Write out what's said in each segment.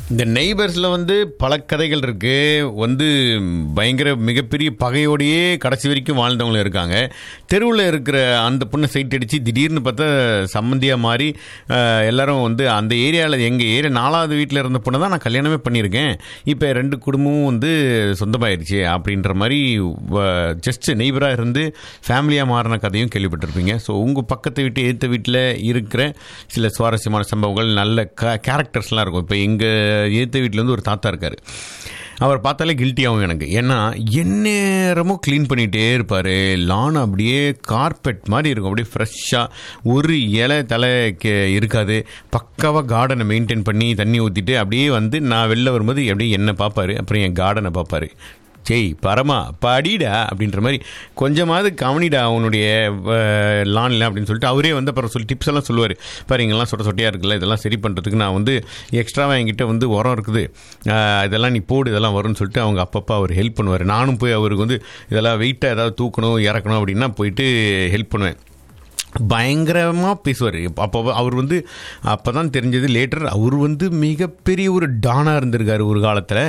இந்த நெய்பர்ஸில் வந்து பல கதைகள் இருக்கு வந்து பயங்கர மிகப்பெரிய பகையோடையே கடைசி வரைக்கும் வாழ்ந்தவங்களும் இருக்காங்க தெருவில் இருக்கிற அந்த பொண்ணை சைட் அடித்து திடீர்னு பார்த்தா சம்மந்தியாக மாறி அஹ், எல்லாரும் வந்து அந்த ஏரியாவில் எங்கள் ஏரியா நாலாவது வீட்டில் இருந்த பொண்ணை தான் நான் கல்யாணமே பண்ணியிருக்கேன் இப்போ ரெண்டு குடும்பமும் வந்து சொந்தமாயிருச்சு அப்படின்ற மாதிரி ஜஸ்ட் நெய்பராக இருந்து ஃபேமிலியாக மாறின கதையும் கேள்விப்பட்டிருப்பீங்க ஸோ உங்கள் பக்கத்து வீட்டு எதிர்த்த வீட்டில் இருக்கிற சில சுவாரஸ்யமான சம்பவங்கள் நல்ல கேரக்டர்ஸ்லாம் இருக்கும் இப்போ எங்கள் எதிர்த்த வீட்டில் வந்து ஒரு தாத்தா இருக்கார் அவர் பார்த்தாலே guilty ஆகும் எனக்கு ஏன்னா எந்நேரமும் க்ளீன் பண்ணிகிட்டே இருப்பார் லான் அப்படியே கார்பெட் மாதிரி இருக்கும் அப்படியே ஃப்ரெஷ்ஷாக ஒரு இலை தலை கே- இருக்காது பக்காவாக கார்டனை மெயின்டைன் பண்ணி தண்ணி ஊற்றிட்டு அப்படியே வந்து நான் வெளில வரும்போது அப்படியே என்னை பார்ப்பாரு அப்புறம் என் கார்டனை பார்ப்பாரு சேய் பரமா படிடா அப்படின்ற மாதிரி கொஞ்சமாவது கவனிடா அவனுடைய லான்ல அப்படின்னு சொல்லிட்டு அவரே வந்து அப்புறம் சொல்லி டிப்ஸ் எல்லாம் சொல்லுவார் பாரு இங்கெல்லாம் சொட்ட சொட்டையாக இருக்குல்ல இதெல்லாம் சரி பண்ணுறதுக்கு நான் வந்து எக்ஸ்ட்ராவாக என்கிட்ட வந்து உரம் இருக்குது அஹ், இதெல்லாம் நீ போடு இதெல்லாம் வரும்னு சொல்லிட்டு அவங்க அப்பப்போ அவர் ஹெல்ப் பண்ணுவார் நானும் போய் அவருக்கு வந்து இதெல்லாம் வெயிட்டாக ஏதாவது தூக்கணும் இறக்கணும் அப்படின்னா போயிட்டு ஹெல்ப் பண்ணுவேன் பயங்கரமாக பேசுவார் அப்போ அவர் வந்து அப்போ தான் தெரிஞ்சது லேட்டர் அவர் வந்து மிகப்பெரிய ஒரு டானாக இருந்திருக்காரு ஒரு காலத்தில்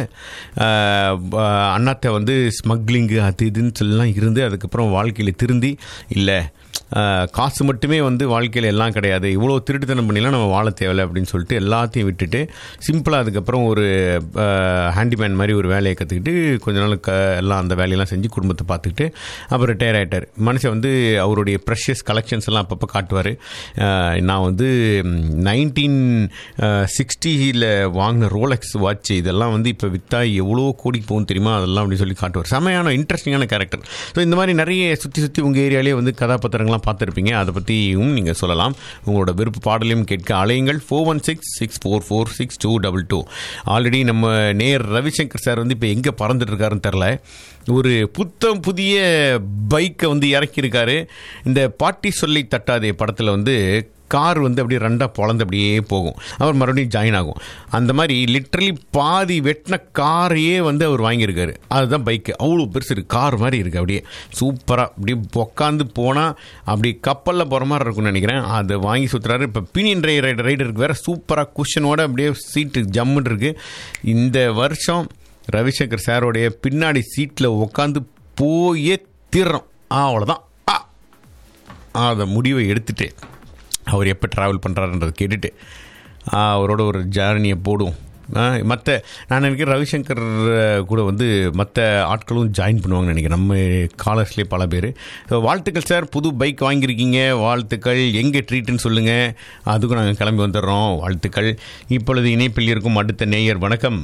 அண்ணாத்தை வந்து ஸ்மக்லிங்கு அது இதுன்னு சொல்லலாம் இருந்து அதுக்கப்புறம் வாழ்க்கையில் திருந்தி இல்லை ஆஹ், காசு மட்டுமே வந்து வாழ்க்கையில் எல்லாம் கிடையாது இவ்வளோ திருட்டுத்தனம் பண்ணிலாம் நம்ம வாழ தேவையில்லை அப்படின்னு சொல்லிட்டு எல்லாத்தையும் விட்டுட்டு சிம்பிளாக அதுக்கப்புறம் ஒரு ஹேண்டிமேன் மாதிரி ஒரு வேலையை கற்றுக்கிட்டு கொஞ்ச நாள் க எல்லாம் அந்த வேலையெல்லாம் செஞ்சு குடும்பத்தை பார்த்துக்கிட்டு அப்புறம் ரிட்டையர் ஆகிட்டார் மனுஷன் வந்து அவருடைய ப்ரெஷியஸ் கலெக்ஷன்ஸ் எல்லாம் அப்பப்போ காட்டுவார் நான் வந்து நைன்டீன் சிக்ஸ்டியில் வாங்கின ரோலெக்ஸ் வாட்ச் இதெல்லாம் வந்து இப்போ விற்றா எவ்வளோ கோடி போகும் தெரியுமா அதெல்லாம் அப்படின்னு சொல்லி காட்டுவார் செமையான இன்ட்ரெஸ்டிங்கான கேரக்டர் ஸோ இந்த மாதிரி நிறைய சுற்றி சுற்றி உங்கள் ஏரியாலே வந்து கதாபாத்திரங்கள்லாம் பார்த்துருப்பீங்க அதை பற்றியும் நீங்கள் சொல்லலாம் உங்களோட விருப்ப பாடலையும் கேட்க அலையுங்கள் four one six six four four six two double two already நம்ம நேர் ரவிசங்கர் சார் வந்து இப்போ எங்கே பறந்துட்டு இருக்காருன்னு தெரில ஒரு புத்தம் புதிய பைக்கை வந்து இறக்கியிருக்காரு இந்த பாட்டி சொல்லி தட்டாதே படத்தில் வந்து கார் வந்து அப்படியே ரெண்டாக பொழந்து அப்படியே போகும் அவர் மறுபடியும் ஜாயின் ஆகும் அந்த மாதிரி லிட்ரலி பாதி வெட்டின காரையே வந்து அவர் வாங்கியிருக்காரு அதுதான் பைக்கு அவ்வளோ பெருசு இருக்குது கார் மாதிரி இருக்குது அப்படியே சூப்பராக அப்படியே உக்காந்து போனால் அப்படி கப்பலில் போகிற மாதிரி இருக்கும்னு நினைக்கிறேன் அதை வாங்கி சுற்றுறாரு இப்போ பீனியன் ரை ரைடர் ரைடருக்கு வேறு சூப்பராக குஷனோட அப்படியே சீட்டு ஜம்முன்னு இருக்குது இந்த வருஷம் ரவிசங்கர் சாரோடைய பின்னாடி சீட்டில் உட்காந்து போயே தீர்றோம் அவ்வளோதான் ஆ அதை முடிவை எடுத்துட்டு அவர் எப்போ ட்ராவல் பண்ணுறாருன்றதை கேட்டுட்டு ஆ, அவரோட ஒரு ஜேர்னியை போடும் மற்ற நான் நினைக்கிறேன் ரவிசங்கர் அஹ், கூட வந்து மற்ற ஆட்களும் ஜாயின் பண்ணுவாங்கன்னு நினைக்கிறேன் நம்ம காலர்ஸ்லேயே பல பேர் ஸோ வாழ்த்துக்கள் சார் புது பைக் வாங்கியிருக்கீங்க வாழ்த்துக்கள் எங்கே ட்ரீட்டுன்னு சொல்லுங்கள் அதுக்கும் நாங்கள் கிளம்பி வந்துடுறோம் வாழ்த்துக்கள் இப்பொழுது இணைப்பில் இருக்கும் அடுத்த நேயர் வணக்கம்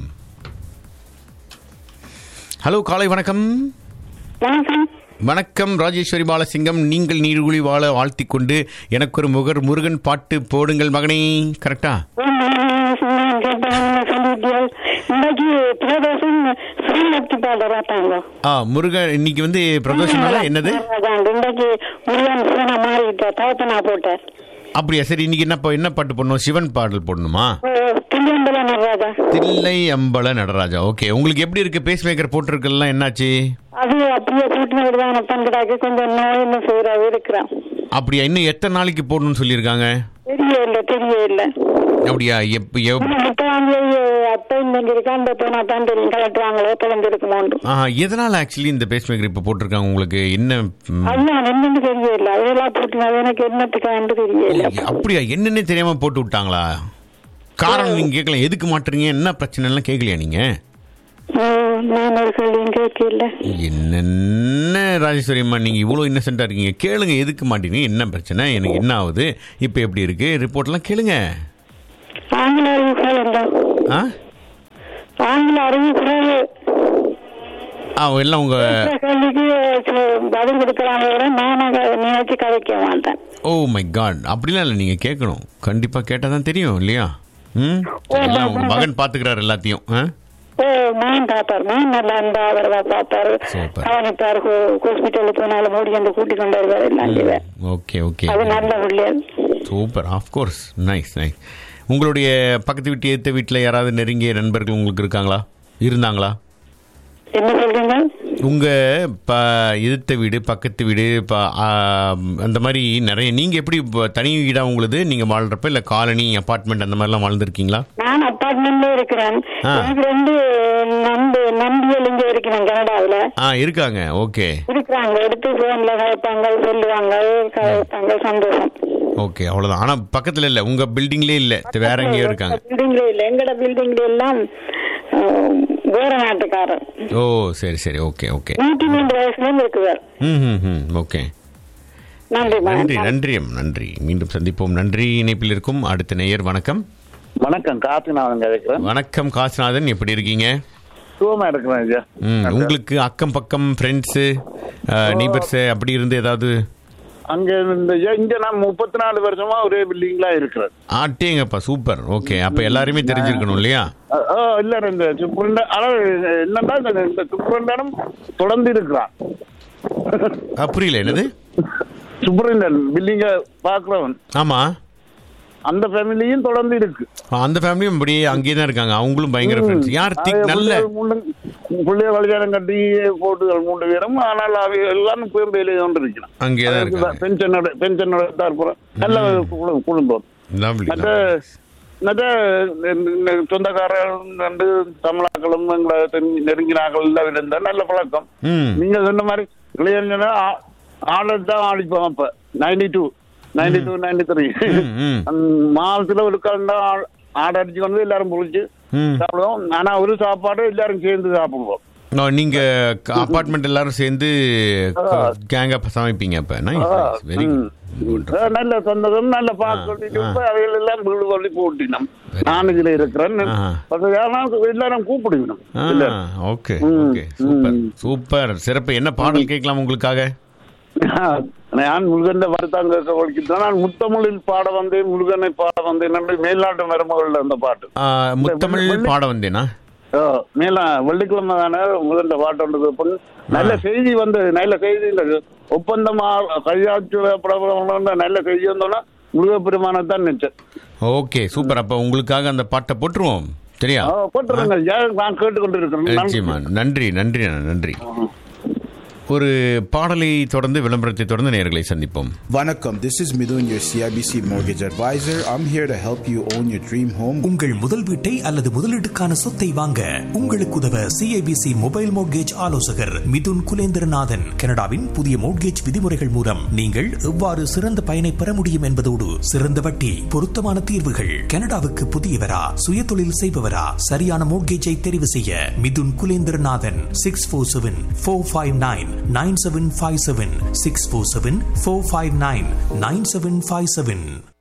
ஹலோ காலை வணக்கம் வணக்கம் வணக்கம் ராஜேஸ்வரி பாலசிங்கம் நீங்கள் நீர்குழி வாழ வாழ்த்திக் கொண்டு எனக்கு ஒரு முகர் முருகன் பாட்டு போடுங்கள் மகனே கரெக்டா சொல்லிட்டியால் இன்னைக்கு பிரதேசம் ஸ்ரீலக்தி பாடுறாங்க ஆ முருகன் இன்னைக்கு வந்து பிரதோஷனால என்னது இன்னைக்கு முருகன் சிவனை மாறிட்ட தகப்பனா போட்டார் அப்படியா சரி இன்னைக்கு என்ன பா- என்ன பாட்டு போடணும் சிவன் பாடல் போடணுமா தில்லியம்பல நடராஜா தில்லை அம்பல நடராஜா ஓகே உங்களுக்கு எப்படி இருக்கு பேஸ் மேக்கர் போட்டிருக்கலாம் என்னாச்சு அது அப்படியே கூட்டின விடுதான பண்றாக்கு கொஞ்சம் நோயின்னு செய்யற இருக்கிறான் அப்படியா இன்னும் எத்தனை நாளைக்கு போடணும்னு சொல்லியிருக்காங்க தெரிய இல்ல தெரிய இல்ல அப்படியா எப்ப எப்- முப்பதாம் தேதி அப்பாயின்மெண்ட் இருக்கா அந்த போனா தான் தெரியும் கலட்டுவாங்களோ பிறந்து இருக்குமோண்டு ஆ, எதனால ஆக்சுவலி இந்த பேஸ் மேக்கர் இப்போ போட்டிருக்காங்க உங்களுக்கு என்ன ம், அதுதான் என்னன்னு தெரிய இல்ல அதெல்லாம் போட்டுனது எனக்கு என்னத்துக்காண்டு தெரிய இல்ல அப்படியா என்னன்னே தெரியாம போட்டு விட்டாங்களா காரணம் நீங்க கேட்கலாம் எதுக்கு மாட்டுறீங்க என்ன பிரச்சனை எல்லாம் கேட்கலையா நீங்க ஓ, நான் ஒரு கேள்வியும் கேட்கல என்னென்ன ராஜேஸ்வரி அம்மா நீங்க இவ்வளவு இன்னசென்ட்டா இருக்கீங்க கேளுங்க எதுக்கு மாட்டீங்க என்ன பிரச்சனை எனக்கு என்ன ஆகுது இப்போ எப்படி இருக்கு ரிப்போர்ட்லாம் கேளுங்க ஆங்கில அறிவு குறைவு ஆ ஆங்கில அறிவு குறைவு ஆ எல்லாம் உங்க இந்த கேள்விக்கு சு- பதில் கொடுக்கறாங்க விட நானும் க- நினைச்சு கதைக்க மாட்டேன் ஓ மை காட் அப்படிலாம் இல்லை நீங்க கேட்கணும் கண்டிப்பா கேட்டா தான் தெரியும் இல்லையா ம் எல்லாம் உங்க மகன் பாத்துக்கிறாரு எல்லாத்தையும் ஆ ஓ நான் பார்ப்பார் நான் நல்லா அன்பா அவரவா பார்ப்பாரு Super. கவனிப்பார் ஹாஸ்பிட்டலுக்கு போனாலும் மூடி வந்து கூட்டிக் கொண்டு வருவார் எல்லாம் செய்வார். ஓகே ஓகே அது நல்ல உள்ளியல் சூப்பர் ஆஃப்கோர்ஸ் நைஸ் நைஸ் உங்களுடைய பக்கத்து வீட்டு எதிர்த்த வீட்டில் யாராவது நெருங்கிய நண்பர்கள் உங்களுக்கு இருக்காங்களா இருந்தாங்களா என்ன சொல்றீங்க உங்க ப எதிர்த்த வீடு பக்கத்து வீடு ப ஆ, அந்த மாதிரி நிறைய நீங்க எப்படி இப்ப தனி வீடா உங்களுது நீங்க வாழ்றப்ப இல்ல காலனி அபார்ட்மெண்ட் அந்த மாதிரிலாம் வாழ்ந்துருக்கீங்களா நான் அப்பார்ட்மெண்ட்ல இருக்கிறேன் ஆ. எனக்கு ரெண்டு நம்பு நம்பியல் இங்க இருக்கிறேன் கனடாவுல ஆ இருக்காங்க ஓகே இருக்கிறாங்க எடுத்து போன்ல கதைப்பாங்க சொல்லுவாங்க கதைப்பாங்க சந்தோஷம் ஓகே அவ்வளவுதான் ஆனா பக்கத்துல இல்ல உங்க பில்டிங்லயே இல்ல வேற எங்கேயோ இருக்காங்க பில்டிங்ல இல்ல எங்கட பில்டிங்ல எல்லாம் அஹ், வேற நாட்டுக்காரர் ஓ சரி சரி ஓகே ஓகே நூற்றி மூன்று வயசுல இருக்குவார் ம் ம் ம் ஓகே நன்றி நன்றி நன்றி அம், நன்றி மீண்டும் சந்திப்போம் நன்றி இணைப்பில் இருக்கும் அடுத்த நேயர் வணக்கம் வணக்கம் காசிநாதன் இருக்கிறேன் வணக்கம் காசிநாதன் எப்படி இருக்கீங்க சுகமா இருக்கிறேன் ஐயா ம் உங்களுக்கு அக்கம் பக்கம் ஃப்ரெண்ட்ஸு நீபர்ஸு அப்படி இருந்து ஏதாவது அங்க இந்த இங்க நான் முப்பத்தி நாலு வருஷமா ஒரே பில்டிங்ல இருக்கிறேன் ஆட்டேங்கப்பா சூப்பர் ஓகே அப்ப எல்லாருமே தெரிஞ்சிருக்கணும் இல்லையா அஹ், அஹ், இல்ல இந்த சுப்ரண்ட ஆனா என்னன்னா இந்த இந்த சுப்ரண்டனும் தொடர்ந்து இருக்கிறான் ஆ, புரியல என்னது சுப்ரண்டன் பில்டிங்க பாக்குறவன் ஆமா அந்த ஃபேமிலியும் தொடர்ந்து இருக்கு ஆ, அந்த ஃபேமிலியும் அப்படியே அங்கேயே தான் இருக்காங்க அவங்களும் பயங்கர ஃப்ரெண்ட்ஸ் யார் திக் நல்ல பிள்ளைய கல்யாணம் கட்டி போட்டுகள் மூன்று பேரும் ஆனால் அவை எல்லாம் பேர் வேலையை கொண்டு இருக்கிறான் அங்கேயே தான் இருக்காங்க பென்ஷனோட பென்ஷனோட தான் இருக்கிறோம் நல்ல கு- குடும்பம் Lovely, மற்ற lovely. மற்ற இந்த சொந்தக்காரர்கள் வந்து தமிழாக்களும் எங்களை தெரி- நெருங்கினாக்கள் எல்லாம் இருந்தா நல்ல பழக்கம் ம் நீங்க சொன்ன மாதிரி இளைஞனா ஆர்டர் தான் ஆடிப்போம் அப்ப ninety two ninety two ninety three ம், ம். மாதத்துல ஒரு கண்டா ஆர்டர் அடிச்சு கொண்டு எல்லாரும் புடிச்சு ம் சாப்பிடுவோம் ஆனா ஒரு சாப்பாடு எல்லாரும் சேர்ந்து சாப்பிடுவோம் நோ, நீங்க அபார்ட்மெண்ட் எல்லாரும் சேர்ந்து கேங்கா சமைப்பீங்க அப்ப நைஸ் வெரி குட் அஹ் நல்ல சொந்தம் நல்ல பார்க்க சொல்லிட்டு இப்ப அவைகள் எல்லாம் வீடு கொண்டு போட்டினோம் நான் இதுல இருக்கிறேன் ஆஹா. அது ஏன்னா எல்லாரும் கூப்பிடுவினோம் ஓகே ம், ஓகே சூப்பர் ம். சூப்பர் சிறப்பு என்ன பாடல் கேட்கலாம் உங்களுக்காக நான் முருகன் வருத்தாங்க கேட்க நான் முத்தமிழில் பாட வந்தேன் முருகனை பாட வந்தேன் என்று மேல்நாட்டு மருமகள் அந்த பாட்டு ஆ, முத்தமிழ் பாட வந்தேனா ஓ, மேல வெள்ளிக்கிழமை தானே முருகன் பாட்டு ஒன்று கேட்பேன். நல்ல செய்தி வந்து நல்ல செய்தி இந்த ஒப்பந்தமா கையாட்சி நல்ல செய்தி வந்தோன்னா முருகப்பெருமானை தான் நினைச்சேன் ஓகே சூப்பர் அப்ப உங்களுக்காக அந்த பாட்டை போட்டுருவோம் சரியா ஆ, போட்டுருங்க ஏன் நான் கேட்டுக்கொண்டு இருக்கிறேன் நிச்சயமா நன்றி நன்றி நன்றி ஒரு பாடலை தொடர்ந்து விளம்பரத்தை தொடர்ந்து நேர்களை சந்திப்போம் Vanakkam, this is Midun, your CIBC mortgage advisor. I'm here to help you own your dream home. உங்கள் முதல் வீட்டை அல்லது முதலீட்டுக்கான சொத்தை வாங்க உங்களுக்கு உதவ சிஐபிசி மொபைல் மோட்கேஜ் ஆலோசகர் மிதுன் குலேந்திரநாதன் கனடாவின் புதிய மோட்கேஜ் விதிமுறைகள் மூலம் நீங்கள் எவ்வாறு சிறந்த பயனை பெற முடியும் என்பதோடு சிறந்த வட்டி பொருத்தமான தீர்வுகள் கனடாவுக்கு புதியவரா சுயதொழில் செய்பவரா சரியான மோட்கேஜை தெரிவு செய்ய Mithun Kulendranathan six four seven four five nine nine seven five seven six four seven four five nine nine seven five seven